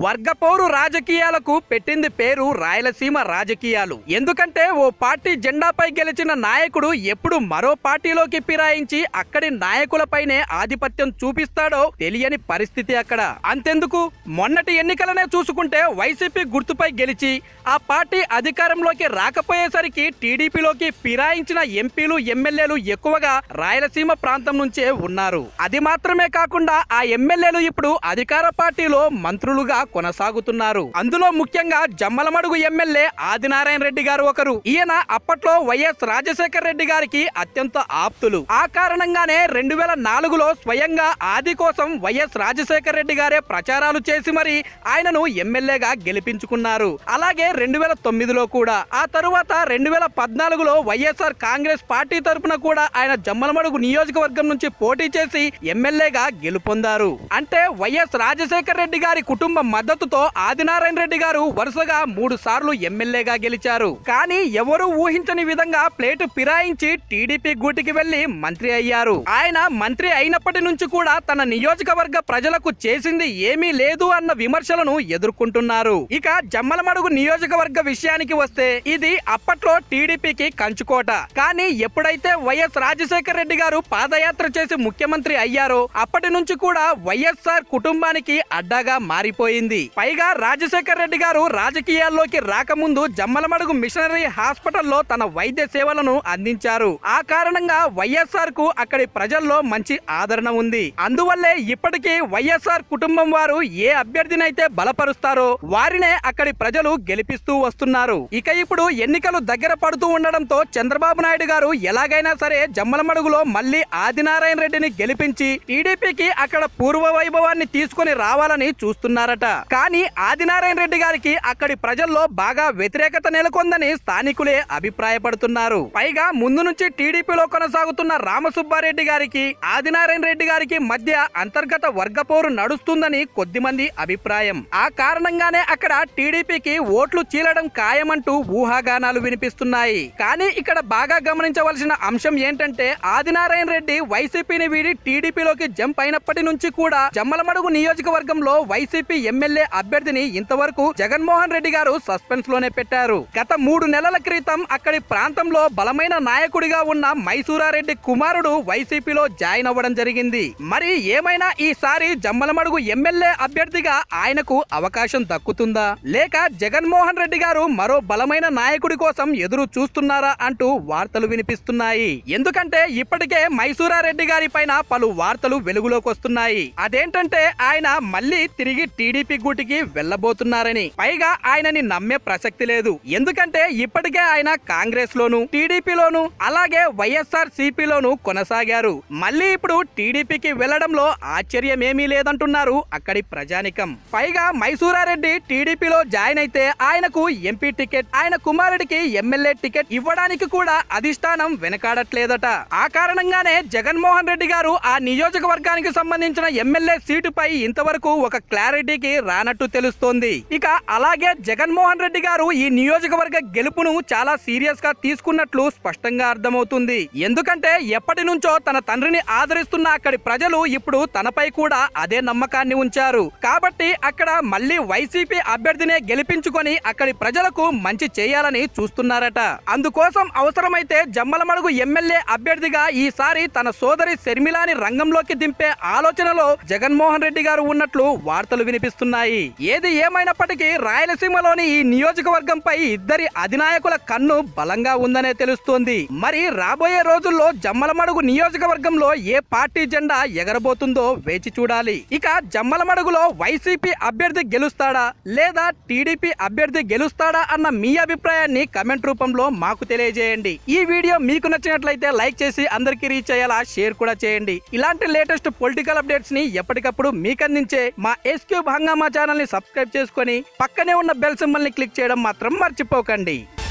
వర్గపోరు రాజకీయాలకు పెట్టింది పేరు రాయలసీమ రాజకీయాలు ఎందుకంటే ఓ పార్టీ జెండాపై గెలిచిన నాయకుడు ఎప్పుడు మరో పార్టీలోకి ఫిరాయించి అక్కడి నాయకులపైనే ఆధిపత్యం చూపిస్తాడో తెలియని పరిస్థితి అక్కడ అంతెందుకు మొన్నటి ఎన్నికలనే చూసుకుంటే వైసీపీ గుర్తుపై గెలిచి ఆ పార్టీ అధికారంలోకి రాకపోయేసరికి టీడీపీలోకి ఫిరాయించిన ఎంపీలు ఎమ్మెల్యేలు ఎక్కువగా రాయలసీమ ప్రాంతం నుంచే ఉన్నారు అది మాత్రమే కాకుండా ఆ ఎమ్మెల్యేలు ఇప్పుడు అధికార పార్టీలో మంత్రులుగా కొనసాగుతున్నారు అందులో ముఖ్యంగా జమ్మలమడుగు ఎమ్మెల్యే ఆదినారాయణ రెడ్డి గారు ఒకరు ఈయన అప్పట్లో వైఎస్ రాజశేఖర రెడ్డి గారికి అత్యంత ఆప్తులు ఆ కారణంగానే రెండు వేల నాలుగులో స్వయంగా ఆది కోసం వైఎస్ రాజశేఖర రెడ్డి గారే ప్రచారాలు చేసి మరి ఆయనను ఎమ్మెల్యేగా గెలిపించుకున్నారు అలాగే రెండు వేల తొమ్మిదిలో కూడా ఆ తరువాత రెండు వేల పద్నాలుగులో వైఎస్ఆర్ కాంగ్రెస్ పార్టీ తరపున కూడా ఆయన జమ్మలమడుగు నియోజకవర్గం నుంచి పోటీ చేసి ఎమ్మెల్యేగా గెలుపొందారు అంటే వైఎస్ రాజశేఖర రెడ్డి గారి కుటుంబ మద్దతుతో ఆదినారాయణ రెడ్డి గారు వరుసగా మూడు సార్లు ఎమ్మెల్యేగా గెలిచారు కానీ ఎవరూ ఊహించని విధంగా ప్లేటు ఫిరాయించి టీడీపీ గూటికి వెళ్లి మంత్రి అయ్యారు ఆయన మంత్రి అయినప్పటి నుంచి కూడా తన నియోజకవర్గ ప్రజలకు చేసింది ఏమీ లేదు అన్న విమర్శలను ఎదుర్కొంటున్నారు ఇక జమ్మలమడుగు నియోజకవర్గ విషయానికి వస్తే ఇది అప్పట్లో టీడీపీకి కంచుకోట కానీ ఎప్పుడైతే వైఎస్ రాజశేఖర రెడ్డి గారు పాదయాత్ర చేసి ముఖ్యమంత్రి అయ్యారో అప్పటి నుంచి కూడా వైఎస్ఆర్ కుటుంబానికి అడ్డాగా మారిపోయింది పైగా రాజశేఖర రెడ్డి గారు రాజకీయాల్లోకి రాకముందు జమ్మలమడుగు మిషనరీ హాస్పిటల్లో తన వైద్య సేవలను అందించారు ఆ కారణంగా వైఎస్ఆర్ కు అక్కడి ప్రజల్లో మంచి ఆదరణ ఉంది అందువల్లే ఇప్పటికీ వైఎస్ఆర్ కుటుంబం వారు ఏ అభ్యర్థినైతే బలపరుస్తారో వారినే అక్కడి ప్రజలు గెలిపిస్తూ వస్తున్నారు ఇక ఇప్పుడు ఎన్నికలు దగ్గర పడుతూ ఉండడంతో చంద్రబాబు నాయుడు గారు ఎలాగైనా సరే జమ్మలమడుగులో మళ్ళీ ఆదినారాయణ రెడ్డిని గెలిపించి టీడీపీకి అక్కడ పూర్వ వైభవాన్ని తీసుకొని రావాలని చూస్తున్నారట కానీ ఆదినారాయణ రెడ్డి గారికి అక్కడి ప్రజల్లో బాగా వ్యతిరేకత నెలకొందని స్థానికులే అభిప్రాయపడుతున్నారు పైగా ముందు నుంచి టీడీపీలో కొనసాగుతున్న రామసుబ్బారెడ్డి గారికి ఆదినారాయణ రెడ్డి గారికి మధ్య అంతర్గత వర్గపోరు నడుస్తుందని కొద్దిమంది అభిప్రాయం ఆ కారణంగానే అక్కడ టీడీపీకి ఓట్లు చీలడం ఖాయమంటూ ఊహాగానాలు వినిపిస్తున్నాయి కానీ ఇక్కడ బాగా గమనించవలసిన అంశం ఏంటంటే ఆదినారాయణ రెడ్డి వైసీపీని వీడి టీడీపీలోకి జంప్ అయినప్పటి నుంచి కూడా జమ్మలమడుగు నియోజకవర్గంలో వైసీపీ ఎమ్మెల్యే అభ్యర్థిని ఇంతవరకు జగన్మోహన్ రెడ్డి గారు సస్పెన్స్ లోనే పెట్టారు గత మూడు నెలల క్రితం అక్కడి ప్రాంతంలో బలమైన నాయకుడిగా ఉన్న మైసూరారెడ్డి కుమారుడు వైసీపీలో జాయిన్ అవ్వడం జరిగింది మరి ఏమైనా ఈసారి జమ్మలమడుగు ఎమ్మెల్యే అభ్యర్థిగా ఆయనకు అవకాశం దక్కుతుందా లేక జగన్మోహన్ రెడ్డి గారు మరో బలమైన నాయకుడి కోసం ఎదురు చూస్తున్నారా అంటూ వార్తలు వినిపిస్తున్నాయి ఎందుకంటే ఇప్పటికే మైసూరారెడ్డి గారి పైన పలు వార్తలు వెలుగులోకి వస్తున్నాయి అదేంటంటే ఆయన మళ్ళీ తిరిగి టీడీపీ గూటికి వెళ్ళబోతున్నారని పైగా ఆయనని నమ్మే ప్రసక్తి లేదు ఎందుకంటే ఇప్పటికే ఆయన కాంగ్రెస్ లోను టీడీపీలోను అలాగే వైఎస్ఆర్ సిపిలోను కొనసాగారు మళ్ళీ ఇప్పుడు టీడీపీకి వెళ్లడంలో ఆశ్చర్యమేమీ లేదంటున్నారు అక్కడి ప్రజానికం పైగా మైసూరారెడ్డి టీడీపీలో జాయిన్ అయితే ఆయనకు ఎంపీ టికెట్ ఆయన కుమారుడికి ఎమ్మెల్యే టికెట్ ఇవ్వడానికి కూడా అధిష్టానం వెనకాడట్లేదట ఆ కారణంగానే జగన్మోహన్ రెడ్డి గారు ఆ నియోజకవర్గానికి సంబంధించిన ఎమ్మెల్యే సీటుపై ఇంతవరకు ఒక క్లారిటీకి రానట్టు తెలుస్తోంది ఇక అలాగే జగన్మోహన్ రెడ్డి గారు ఈ నియోజకవర్గ గెలుపును చాలా సీరియస్ గా తీసుకున్నట్లు స్పష్టంగా అర్థమవుతుంది ఎందుకంటే ఎప్పటి నుంచో తన తండ్రిని ఆదరిస్తున్న అక్కడి ప్రజలు ఇప్పుడు తనపై కూడా అదే నమ్మకాన్ని ఉంచారు కాబట్టి అక్కడ మళ్ళీ వైసీపీ అభ్యర్థినే గెలిపించుకొని అక్కడి ప్రజలకు మంచి చేయాలని చూస్తున్నారట అందుకోసం అవసరమైతే జమ్మలమడుగు ఎమ్మెల్యే అభ్యర్థిగా ఈసారి తన సోదరి శర్మిలాని రంగంలోకి దింపే ఆలోచనలో జగన్మోహన్ రెడ్డి గారు ఉన్నట్లు వార్తలు వినిపిస్తున్నాయి ఏది ఏమైనప్పటికీ రాయలసీమలోని ఈ నియోజకవర్గంపై ఇద్దరి అధినాయకుల కన్ను బలంగా ఉందనే తెలుస్తోంది మరి రాబోయే రోజుల్లో జమ్మలమడుగు నియోజకవర్గంలో ఏ పార్టీ జెండా ఎగరబోతుందో వేచి చూడాలి ఇక జమ్మలమడుగులో వైసీపీ అభ్యర్థి గెలుస్తాడా లేదా టీడీపీ అభ్యర్థి గెలుస్తాడా అన్న మీ అభిప్రాయాన్ని కమెంట్ రూపంలో మాకు తెలియజేయండి ఈ వీడియో మీకు నచ్చినట్లయితే లైక్ చేసి అందరికీ రీచ్ అయ్యేలా షేర్ కూడా చేయండి ఇలాంటి లేటెస్ట్ పొలిటికల్ అప్డేట్స్ ని ఎప్పటికప్పుడు మీకు అందించే మా ఎస్క్యూబ్ హంగామా ఛానల్ ని సబ్స్క్రైబ్ చేసుకొని పక్కనే ఉన్న బెల్ సింబల్ ని క్లిక్ చేయడం మాత్రం మర్చిపోకండి